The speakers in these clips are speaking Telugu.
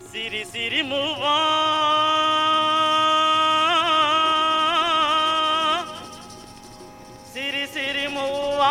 సిరి సిరి మువ్వా సిరి సిరి మువ్వా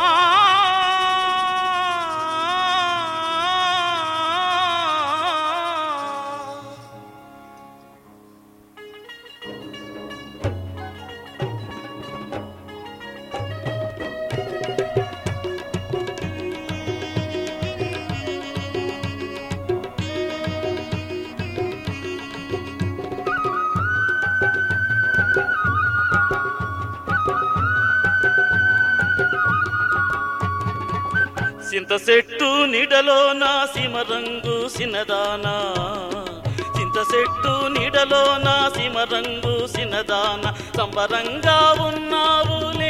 చింత చెట్టు నీడలో నా సిమరంగు సినదానా చింత చెట్టు నీడలో నా సిమరంగు సినదాన సంబరంగా ఉన్నావులే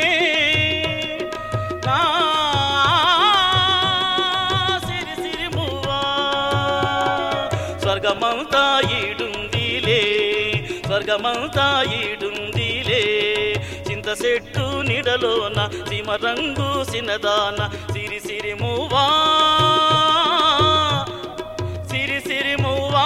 నా సిరి సిరి మువ్వా స్వర్గమంతా ఈడుందిలే స్వర్గమంతా ఈడుందిలే చింత చెట్టు నీడలోన సిమరంగు సినదాన సిరి సిరి మువ్వా సిరి సిరి మువ్వా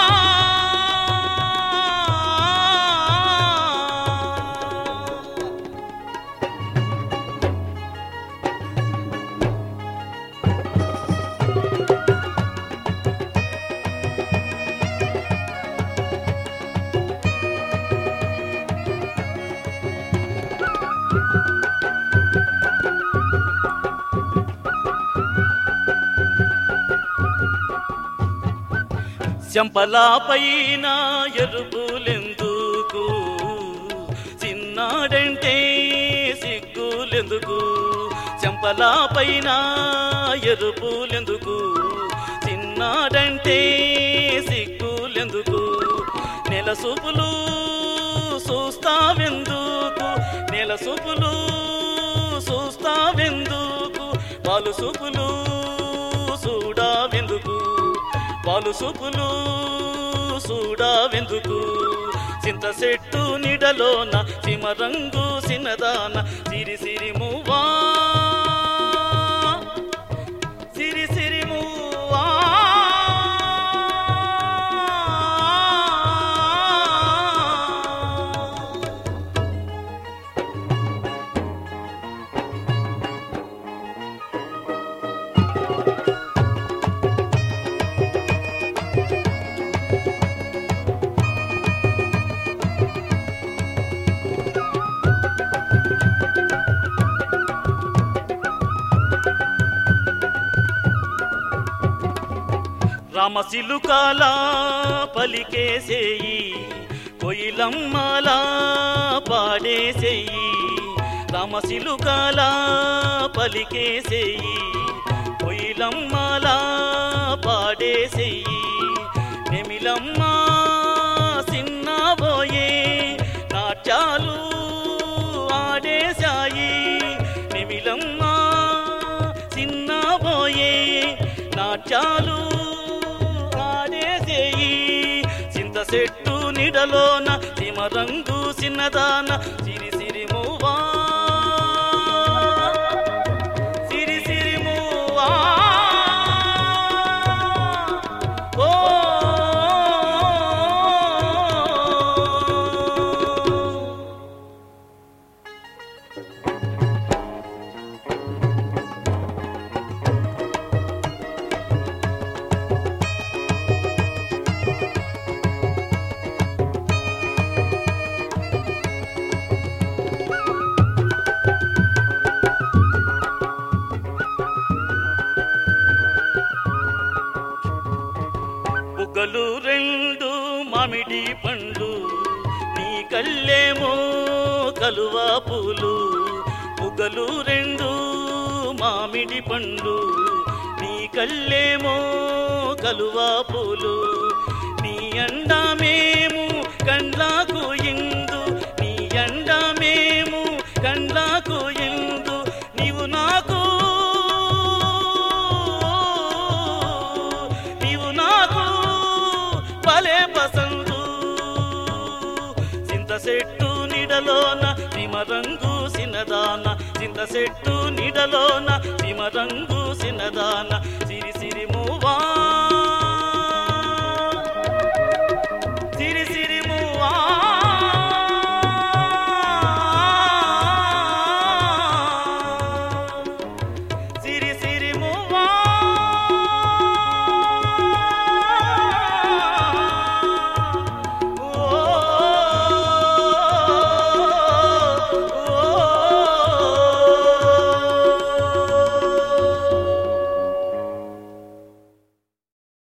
చెంపలా పైన ఎరుపులెందుకు చిన్నాడంటే సిగ్గులెందుకు చెంపలా పైన ఎరుపులెందుకు చిన్నాడంటే సిగ్గులెందుకు నెల సూపులు చూస్తావెందుకు నెల సూపులు చూస్తావెందుకు పాలు సూపులు చూడావెందుకు పాలు సూపులు చూడావెందుకు చింత చెట్టు నీడలోన సిమరంగు సినదాన సిరి సిరి మువ్వా సిరి సిరి మువ్వా రామసిలుకాల పలికేసేయి కొయిలమ్మల పాడేసేయి రామసిలుకాల పలికేసేయి కొయిలమ్మల పాడేసేయి నెమిలమ్మ సిన్నబోయే నాట్యాలు ఆడేశాయి నెమిలమ్మ చిన్నబోయే నాట్యాలు ఆడేసేయి చింత చెట్టు నిడలోన సిమరంగు చిన్నదాన సిరి సిరి మువ్వా సిరి సిరి మువ్వా ఓ బుగ్గలు రెండు మామిడి పండ్లు నీ కళ్ళేమో కలువా పూలు బుగ్గలు రెండు మామిడి పండ్లు నీ కళ్ళేమో కలువా పూలు నీ అండమేము కండ్లకు ఇందు నీ అండమేము కండ్లకు ఇందు నీవు నాకు నీవు నాకు భలే పసందు చింత చెట్టు నిడలోన సిమరంగు సినదాన చింత చెట్టు నిడలోన సిమరంగు సినదాన సిరి సిరి మువా